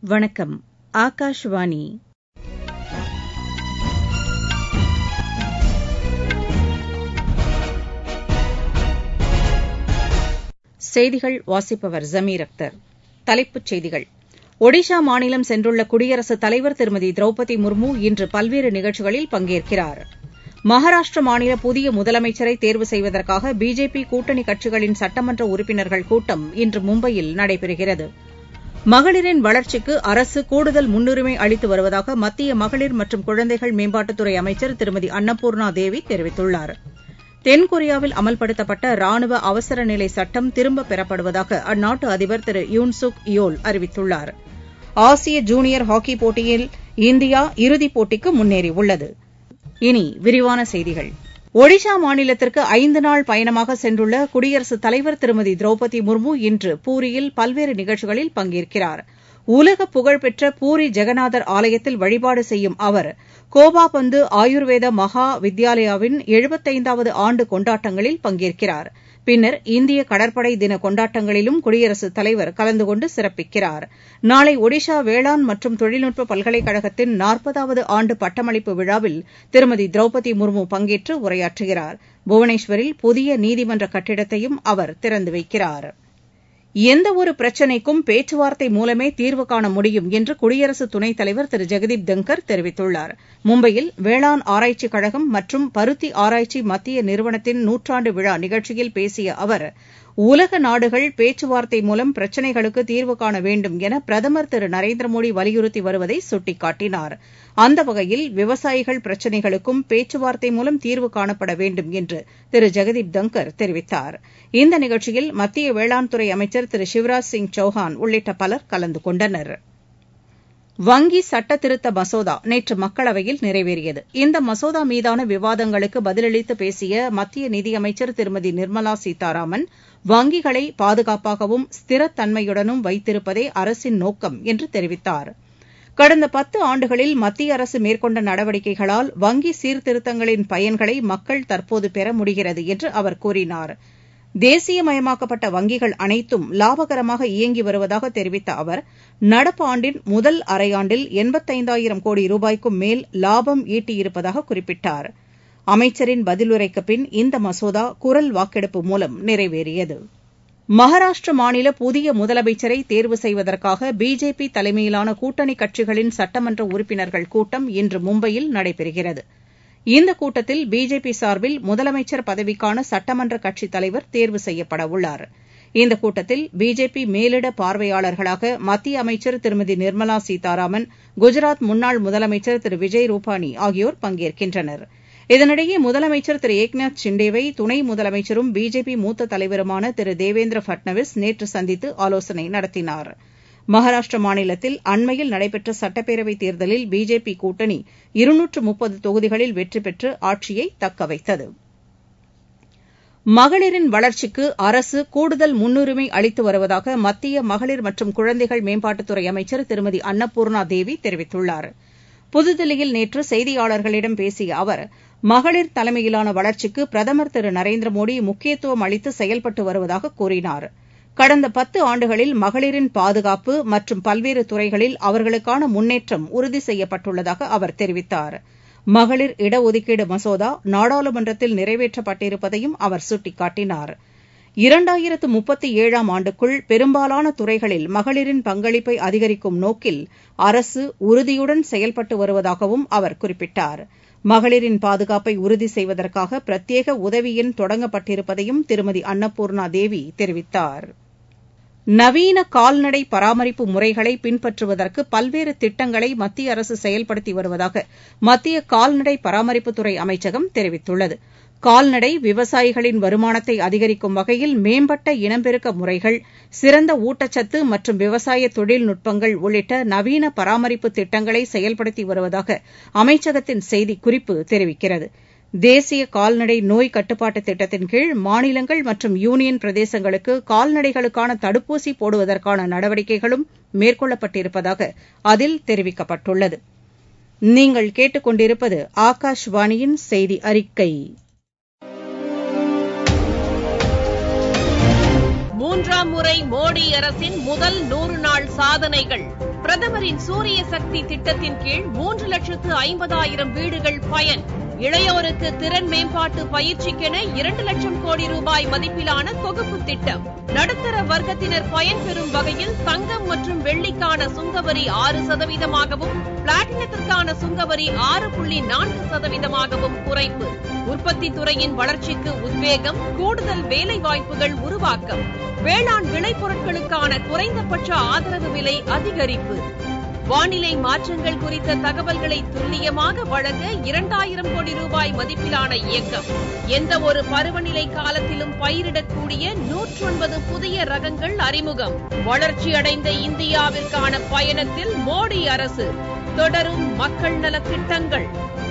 வணக்கம் ஆகாஷவாணி செய்திகள் வாசிப்பவர் ஜமீர் அக்தர் தலைப்புச் செய்திகள் ஒடிஷா மாநிலம் சென்றுள்ள குடியரசுத் தலைவர் திருமதி திரௌபதி முர்மு இன்று பல்வேறு நிகழ்ச்சிகளில் பங்கேற்கிறார் மகாராஷ்டிர மாநில புதிய முதலமைச்சரை தேர்வு செய்வதற்காக பிஜேபி கூட்டணி கட்சிகளின் சட்டமன்ற உறுப்பினர்கள் கூட்டம் இன்று மும்பையில் நடைபெறுகிறது மகளிரின் வளர்ச்சிக்கு அரசு கூடுதல் முன்னுரிமை அளித்து வருவதாக மத்திய மகளிர் மற்றும் குழந்தைகள் மேம்பாட்டுத்துறை அமைச்சர் திருமதி அன்னபூர்ணா தேவி தெரிவித்துள்ளார் தென்கொரியாவில் அமல்படுத்தப்பட்ட ராணுவ அவசர நிலை சட்டம் திரும்பப் பெறப்படுவதாக அந்நாட்டு அதிபர் திரு யூன் சுக் யோல் அறிவித்துள்ளார் ஆசிய ஜூனியர் ஹாக்கி போட்டியில் இந்தியா இறுதிப் போட்டிக்கு முன்னேறியுள்ளது இனி விரிவான செய்திகள் ஒடிஷா மாநிலத்திற்கு ஐந்து நாள் பயணமாக சென்றுள்ள குடியரசுத் தலைவர் திருமதி திரௌபதி முர்மு இன்று பூரியில் பல்வேறு நிகழ்ச்சிகளில் பங்கேற்கிறார் உலக புகழ்பெற்ற பூரி ஜெகநாதர் ஆலயத்தில் வழிபாடு செய்யும் அவர் கோபாபந்து ஆயுர்வேத மகா வித்யாலயாவின் எழுபத்தைந்தாவது ஆண்டு கொண்டாட்டங்களில் பங்கேற்கிறார் பின்னர் இந்திய கடற்படை தின கொண்டாட்டங்களிலும் குடியரசுத் தலைவர் கலந்து கொண்டு சிறப்பிக்கிறார் நாளை ஒடிஷா வேளாண் மற்றும் தொழில்நுட்ப பல்கலைக்கழகத்தின் நாற்பதாவது ஆண்டு பட்டமளிப்பு விழாவில் திருமதி திரௌபதி முர்மு பங்கேற்று உரையாற்றுகிறார் புவனேஸ்வரில் புதிய நீதிமன்ற கட்டிடத்தையும் அவர் திறந்து வைக்கிறார் எந்தவொரு பிரச்சினைக்கும் பேச்சுவார்த்தை மூலமே தீர்வு காண முடியும் என்று குடியரசு துணைத் தலைவர் திரு ஜெகதீப் தங்கர் தெரிவித்துள்ளார் மும்பையில் வேளாண் ஆராய்ச்சிக் கழகம் மற்றும் பருத்தி ஆராய்ச்சி மத்திய நிறுவனத்தின் நூற்றாண்டு விழா நிகழ்ச்சியில் பேசிய அவர் உலக நாடுகள் பேச்சுவார்த்தை மூலம் பிரச்சினைகளுக்கு தீர்வு காண வேண்டும் என பிரதமர் திரு நரேந்திர மோடி வலியுறுத்தி வருவதை சுட்டிக்காட்டினார் அந்த வகையில் விவசாயிகள் பிரச்சினைகளுக்கும் பேச்சுவார்த்தை மூலம் தீர்வு காணப்பட வேண்டும் என்று திரு ஜெகதீப் தங்கர் தெரிவித்தார் இந்த நிகழ்ச்சியில் மத்திய வேளாண் துறை அமைச்சர் திரு சிவராஜ் சிங் சௌஹான் உள்ளிட்ட பலர் கலந்து கொண்டனர் வங்கி சட்ட திருத்த மசோதா நேற்று மக்களவையில் நிறைவேறியது இந்த மசோதா மீதான விவாதங்களுக்கு பதிலளித்து பேசிய மத்திய நிதியமைச்சர் திருமதி நிர்மலா சீதாராமன் வங்கிகளை பாதுகாப்பாகவும் ஸ்திரத்தன்மையுடனும் வைத்திருப்பதே அரசின் நோக்கம் என்று தெரிவித்தார் கடந்த பத்து ஆண்டுகளில் மத்திய அரசு மேற்கொண்ட நடவடிக்கைகளால் வங்கி சீர்திருத்தங்களின் பயன்களை மக்கள் தற்போது பெற முடிகிறது என்று அவர் கூறினார் தேசியமயமாக்கப்பட்ட வங்கிகள் அனைத்தும் லாபகரமாக இயங்கி வருவதாக தெரிவித்த அவர் நடப்பு ஆண்டின் முதல் அரையாண்டில் எண்பத்தைந்தாயிரம் கோடி ரூபாய்க்கும் மேல் லாபம் ஈட்டியிருப்பதாக குறிப்பிட்டார் அமைச்சரின் பதிலுரைக்கு பின் இந்த மசோதா குரல் வாக்கெடுப்பு மூலம் நிறைவேறியது மகாராஷ்டிர மாநில புதிய முதலமைச்சரை தேர்வு செய்வதற்காக பிஜேபி தலைமையிலான கூட்டணி கட்சிகளின் சட்டமன்ற உறுப்பினர்கள் கூட்டம் இன்று மும்பையில் நடைபெறுகிறது இந்த கூட்டத்தில் பிஜேபி சார்பில் முதலமைச்சர் பதவிக்கான சட்டமன்ற கட்சித் தலைவர் தேர்வு செய்யப்பட உள்ளார் இந்த கூட்டத்தில் பிஜேபி மேலிட பார்வையாளர்களாக மத்திய அமைச்சர் திருமதி நிர்மலா சீதாராமன் குஜராத் முன்னாள் முதலமைச்சர் திரு விஜய் ரூபானி ஆகியோர் பங்கேற்கின்றனர் இதனிடையே முதலமைச்சர் திரு ஏக்நாத் ஷிண்டேவை துணை முதலமைச்சரும் பிஜேபி மூத்த தலைவருமான திரு தேவேந்திர பட்னவிஸ் நேற்று சந்தித்து ஆலோசனை நடத்தினார் மகாராஷ்டிர மாநிலத்தில் அண்மையில் நடைபெற்ற சட்டப்பேரவைத் தேர்தலில் பிஜேபி கூட்டணி இருநூற்று முப்பது தொகுதிகளில் வெற்றி பெற்று ஆட்சியை தக்கவைத்தது மகளிரின் வளர்ச்சிக்கு அரசு கூடுதல் முன்னுரிமை அளித்து வருவதாக மத்திய மகளிர் மற்றும் குழந்தைகள் மேம்பாட்டுத்துறை அமைச்சர் திருமதி அன்னபூர்ணா தேவி தெரிவித்துள்ளார் புதுதில்லியில் நேற்று செய்தியாளர்களிடம் பேசிய அவர் மகளிர் தலைமையிலான வளர்ச்சிக்கு பிரதமர் திரு நரேந்திர மோடி முக்கியத்துவம் அளித்து செயல்பட்டு வருவதாக கூறினார் கடந்த பத்து ஆண்டுகளில் மகளிரின் பாதுகாப்பு மற்றும் பல்வேறு துறைகளில் அவர்களுக்கான முன்னேற்றம் உறுதி செய்யப்பட்டுள்ளதாக அவர் தெரிவித்தார் மகளிர் இடஒதுக்கீடு மசோதா நாடாளுமன்றத்தில் நிறைவேற்றப்பட்டிருப்பதையும் அவர் சுட்டிக்காட்டினார் இரண்டாயிரத்து முப்பத்தி ஏழாம் ஆண்டுக்குள் பெரும்பாலான துறைகளில் மகளிரின் பங்களிப்பை அதிகரிக்கும் நோக்கில் அரசு உறுதியுடன் செயல்பட்டு வருவதாகவும் அவர் குறிப்பிட்டார் மகளிரின் பாதுகாப்பை உறுதி செய்வதற்காக பிரத்யேக உதவி எண் தொடங்கப்பட்டிருப்பதையும் திருமதி அன்னபூர்ணா தேவி தெரிவித்தார் நவீன கால்நடை பராமரிப்பு முறைகளை பின்பற்றுவதற்கு பல்வேறு திட்டங்களை மத்திய அரசு செயல்படுத்தி வருவதாக மத்திய கால்நடை பராமரிப்புத்துறை அமைச்சகம் தெரிவித்துள்ளது கால்நடை விவசாயிகளின் வருமானத்தை அதிகரிக்கும் வகையில் மேம்பட்ட இனப்பெருக்க முறைகள் சிறந்த ஊட்டச்சத்து மற்றும் விவசாய தொழில்நுட்பங்கள் உள்ளிட்ட நவீன பராமரிப்பு திட்டங்களை செயல்படுத்தி வருவதாக அமைச்சகத்தின் செய்திக்குறிப்பு தெரிவிக்கிறது தேசிய கால்நடை நோய் கட்டுப்பாட்டு திட்டத்தின் கீழ் மாநிலங்கள் மற்றும் யூனியன் பிரதேசங்களுக்கு கால்நடைகளுக்கான தடுப்பூசி போடுவதற்கான நடவடிக்கைகளும் மேற்கொள்ளப்பட்டிருப்பதாக அதில் தெரிவிக்கப்பட்டுள்ளது நீங்கள் கேட்டுக்கொண்டிருப்பது ஆகாஷ்வாணியின் செய்தி அறிக்கை மூன்றாம் முறை மோடி அரசின் முதல் நூறு நாள் சாதனைகள் பிரதமரின் சூரிய சக்தி திட்டத்தின் கீழ் மூன்று லட்சத்து ஐம்பதாயிரம் வீடுகள் பயன் இளையோருக்கு திறன் மேம்பாட்டு பயிற்சிக்கென இரண்டு லட்சம் கோடி ரூபாய் மதிப்பிலான தொகுப்பு திட்டம் நடுத்தர வர்க்கத்தினர் பயன்பெறும் வகையில் தங்கம் மற்றும் வெள்ளிக்கான சுங்கவரி ஆறு சதவீதமாகவும் பிளாட்டினத்திற்கான சுங்கவரி ஆறு புள்ளி நான்கு சதவீதமாகவும் குறைப்பு உற்பத்தி துறையின் வளர்ச்சிக்கு உத்வேகம் கூடுதல் வேலை வாய்ப்புகள் உருவாக்கம் வேளாண் விளைபொருட்களுக்கான குறைந்தபட்ச ஆதரவு விலை அதிகரிப்பு வானிலை மாற்றங்கள் குறித்த தகவல்களை துல்லியமாக வழங்க இரண்டாயிரம் கோடி ரூபாய் மதிப்பிலான இயக்கம் எந்த ஒரு பருவநிலை காலத்திலும் பயிரிடக்கூடிய நூற்றொன்பது புதிய ரகங்கள் அறிமுகம் வளர்ச்சியடைந்த இந்தியாவிற்கான பயணத்தில் மோடி அரசு தொடரும் மக்கள் நலத் திட்டங்கள்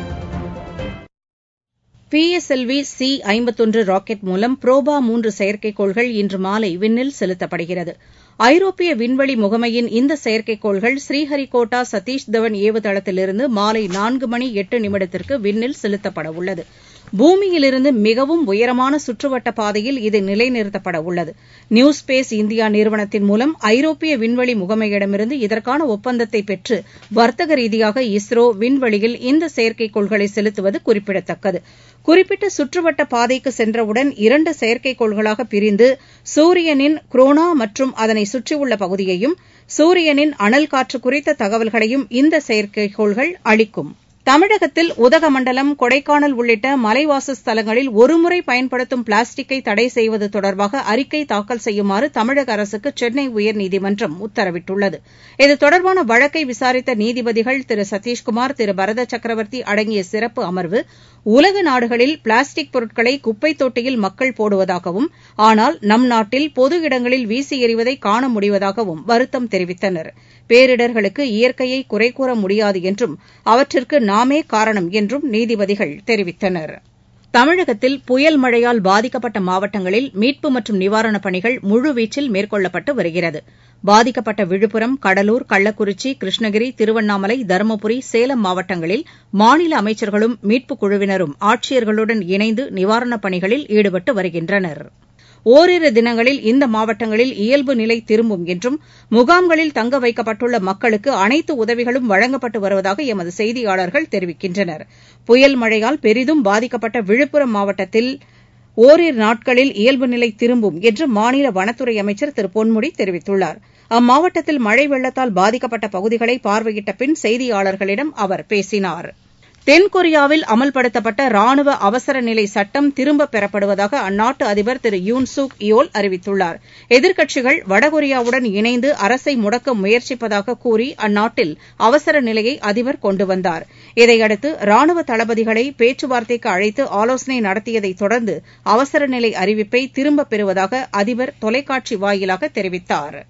பிஎஸ்எல்வி சி ஐம்பத்தொன்று ராக்கெட் மூலம் புரோபா மூன்று செயற்கைக்கோள்கள் இன்று மாலை விண்ணில் செலுத்தப்படுகிறது ஐரோப்பிய விண்வெளி முகமையின் இந்த செயற்கைக்கோள்கள் ஸ்ரீஹரிகோட்டா சதீஷ் தவன் ஏவுதளத்திலிருந்து மாலை நான்கு மணி எட்டு நிமிடத்திற்கு விண்ணில் செலுத்தப்பட உள்ளது பூமியிலிருந்து மிகவும் உயரமான சுற்றுவட்ட பாதையில் இது நிலைநிறுத்தப்பட உள்ளது நியூ ஸ்பேஸ் இந்தியா நிறுவனத்தின் மூலம் ஐரோப்பிய விண்வெளி முகமையிடமிருந்து இதற்கான ஒப்பந்தத்தை பெற்று வர்த்தக ரீதியாக இஸ்ரோ விண்வெளியில் இந்த செயற்கைக்கோள்களை செலுத்துவது குறிப்பிடத்தக்கது குறிப்பிட்ட சுற்றுவட்ட பாதைக்கு சென்றவுடன் இரண்டு செயற்கைக்கோள்களாக பிரிந்து சூரியனின் குரோனா மற்றும் அதனை சுற்றியுள்ள பகுதியையும் சூரியனின் அனல் காற்று குறித்த தகவல்களையும் இந்த செயற்கைக்கோள்கள் அளிக்கும் தமிழகத்தில் உதகமண்டலம் கொடைக்கானல் உள்ளிட்ட மலைவாசஸ்தலங்களில் ஒருமுறை பயன்படுத்தும் பிளாஸ்டிக்கை தடை செய்வது தொடர்பாக அறிக்கை தாக்கல் செய்யுமாறு தமிழக அரசுக்கு சென்னை உயர்நீதிமன்றம் உத்தரவிட்டுள்ளது இது தொடர்பான வழக்கை விசாரித்த நீதிபதிகள் திரு சதீஷ்குமார் திரு பரத சக்கரவர்த்தி அடங்கிய சிறப்பு அமர்வு உலக நாடுகளில் பிளாஸ்டிக் பொருட்களை குப்பைத் தொட்டியில் மக்கள் போடுவதாகவும் ஆனால் நம் நாட்டில் பொது இடங்களில் வீசி எறிவதை காண முடிவதாகவும் வருத்தம் தெரிவித்தனர் பேரிடர்களுக்கு இயற்கையை குறை கூற முடியாது என்றும் அவற்றிற்கு நாமே காரணம் என்றும் நீதிபதிகள் தெரிவித்தனர் தமிழகத்தில் புயல் மழையால் பாதிக்கப்பட்ட மாவட்டங்களில் மீட்பு மற்றும் நிவாரணப் பணிகள் முழுவீச்சில் மேற்கொள்ளப்பட்டு வருகிறது பாதிக்கப்பட்ட விழுப்புரம் கடலூர் கள்ளக்குறிச்சி கிருஷ்ணகிரி திருவண்ணாமலை தருமபுரி சேலம் மாவட்டங்களில் மாநில அமைச்சர்களும் மீட்புக் குழுவினரும் ஆட்சியர்களுடன் இணைந்து நிவாரணப் பணிகளில் ஈடுபட்டு வருகின்றனர் ஓரிரு தினங்களில் இந்த மாவட்டங்களில் இயல்பு நிலை திரும்பும் என்றும் முகாம்களில் தங்க வைக்கப்பட்டுள்ள மக்களுக்கு அனைத்து உதவிகளும் வழங்கப்பட்டு வருவதாக எமது செய்தியாளர்கள் தெரிவிக்கின்றனர் புயல் மழையால் பெரிதும் பாதிக்கப்பட்ட விழுப்புரம் மாவட்டத்தில் ஓரிரு நாட்களில் இயல்பு நிலை திரும்பும் என்று மாநில வனத்துறை அமைச்சர் திரு பொன்முடி தெரிவித்துள்ளார் அம்மாவட்டத்தில் மழை வெள்ளத்தால் பாதிக்கப்பட்ட பகுதிகளை பார்வையிட்ட பின் செய்தியாளர்களிடம் அவர் பேசினார் தென்கொரியாவில் அமல்படுத்தப்பட்ட ராணுவ அவசர நிலை சட்டம் திரும்பப் பெறப்படுவதாக அந்நாட்டு அதிபர் திரு யூன் சூக் யோல் அறிவித்துள்ளார் எதிர்க்கட்சிகள் வடகொரியாவுடன் இணைந்து அரசை முடக்க முயற்சிப்பதாக கூறி அந்நாட்டில் அவசர நிலையை அதிபர் கொண்டு வந்தார் இதையடுத்து ராணுவ தளபதிகளை பேச்சுவார்த்தைக்கு அழைத்து ஆலோசனை நடத்தியதைத் தொடர்ந்து அவசர நிலை அறிவிப்பை திரும்பப் பெறுவதாக அதிபர் தொலைக்காட்சி வாயிலாக தெரிவித்தார்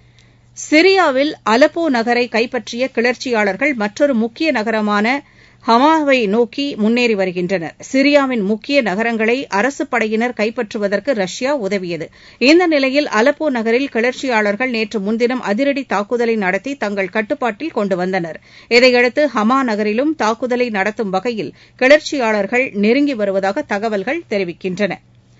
சிரியாவில் அலப்போ நகரை கைப்பற்றிய கிளர்ச்சியாளர்கள் மற்றொரு முக்கிய நகரமான ஹமாவை நோக்கி முன்னேறி வருகின்றனர் சிரியாவின் முக்கிய நகரங்களை அரசுப் படையினர் கைப்பற்றுவதற்கு ரஷ்யா உதவியது இந்த நிலையில் அலப்போ நகரில் கிளர்ச்சியாளர்கள் நேற்று முன்தினம் அதிரடி தாக்குதலை நடத்தி தங்கள் கட்டுப்பாட்டில் கொண்டு வந்தனர் இதையடுத்து ஹமா நகரிலும் தாக்குதலை நடத்தும் வகையில் கிளர்ச்சியாளர்கள் நெருங்கி வருவதாக தகவல்கள் தெரிவிக்கின்றன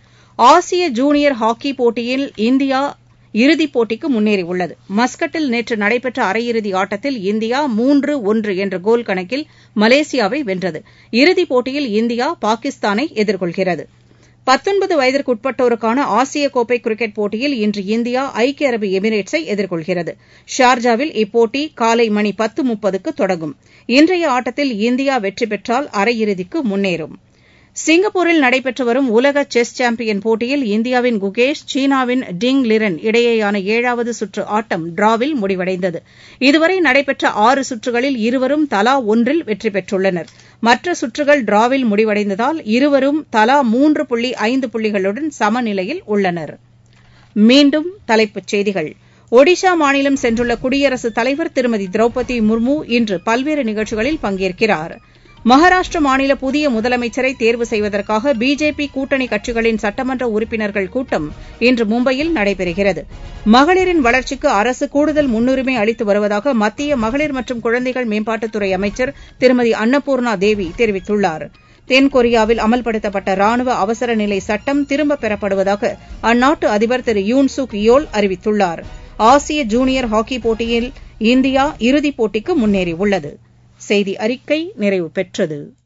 ஆசிய ஜூனியர் ஹாக்கி போட்டியில் இந்தியா இறுதிப் போட்டிக்கு முன்னேறியுள்ளது மஸ்கட்டில் நேற்று நடைபெற்ற அரையிறுதி ஆட்டத்தில் இந்தியா மூன்று ஒன்று என்ற கோல் கணக்கில் மலேசியாவை வென்றது இறுதிப் போட்டியில் இந்தியா பாகிஸ்தானை எதிர்கொள்கிறது பத்தொன்பது வயதிற்குட்பட்டோருக்கான ஆசிய கோப்பை கிரிக்கெட் போட்டியில் இன்று இந்தியா ஐக்கிய அரபு எமிரேட்ஸை எதிர்கொள்கிறது ஷார்ஜாவில் இப்போட்டி காலை மணி பத்து முப்பதுக்கு தொடங்கும் இன்றைய ஆட்டத்தில் இந்தியா வெற்றி பெற்றால் அரையிறுதிக்கு முன்னேறும் சிங்கப்பூரில் நடைபெற்று வரும் உலக செஸ் சாம்பியன் போட்டியில் இந்தியாவின் குகேஷ் சீனாவின் டிங் லிரன் இடையேயான ஏழாவது சுற்று ஆட்டம் டிராவில் முடிவடைந்தது இதுவரை நடைபெற்ற ஆறு சுற்றுகளில் இருவரும் தலா ஒன்றில் வெற்றி பெற்றுள்ளனர் மற்ற சுற்றுகள் டிராவில் முடிவடைந்ததால் இருவரும் தலா மூன்று புள்ளி ஐந்து புள்ளிகளுடன் சமநிலையில் உள்ளனர் மீண்டும் தலைப்புச் செய்திகள் ஒடிஷா மாநிலம் சென்றுள்ள குடியரசுத் தலைவர் திருமதி திரௌபதி முர்மு இன்று பல்வேறு நிகழ்ச்சிகளில் பங்கேற்கிறாா் மகாராஷ்டிர மாநில புதிய முதலமைச்சரை தேர்வு செய்வதற்காக பிஜேபி கூட்டணி கட்சிகளின் சட்டமன்ற உறுப்பினர்கள் கூட்டம் இன்று மும்பையில் நடைபெறுகிறது மகளிரின் வளர்ச்சிக்கு அரசு கூடுதல் முன்னுரிமை அளித்து வருவதாக மத்திய மகளிர் மற்றும் குழந்தைகள் மேம்பாட்டுத்துறை அமைச்சர் திருமதி அன்னபூர்ணா தேவி தெரிவித்துள்ளார் தென்கொரியாவில் அமல்படுத்தப்பட்ட ராணுவ அவசர நிலை சட்டம் திரும்பப் பெறப்படுவதாக அந்நாட்டு அதிபர் திரு யூன் சுக் யோல் அறிவித்துள்ளார் ஆசிய ஜூனியர் ஹாக்கி போட்டியில் இந்தியா இறுதிப் போட்டிக்கு முன்னேறியுள்ளது செய்தி அறிக்கை நிறைவு பெற்றது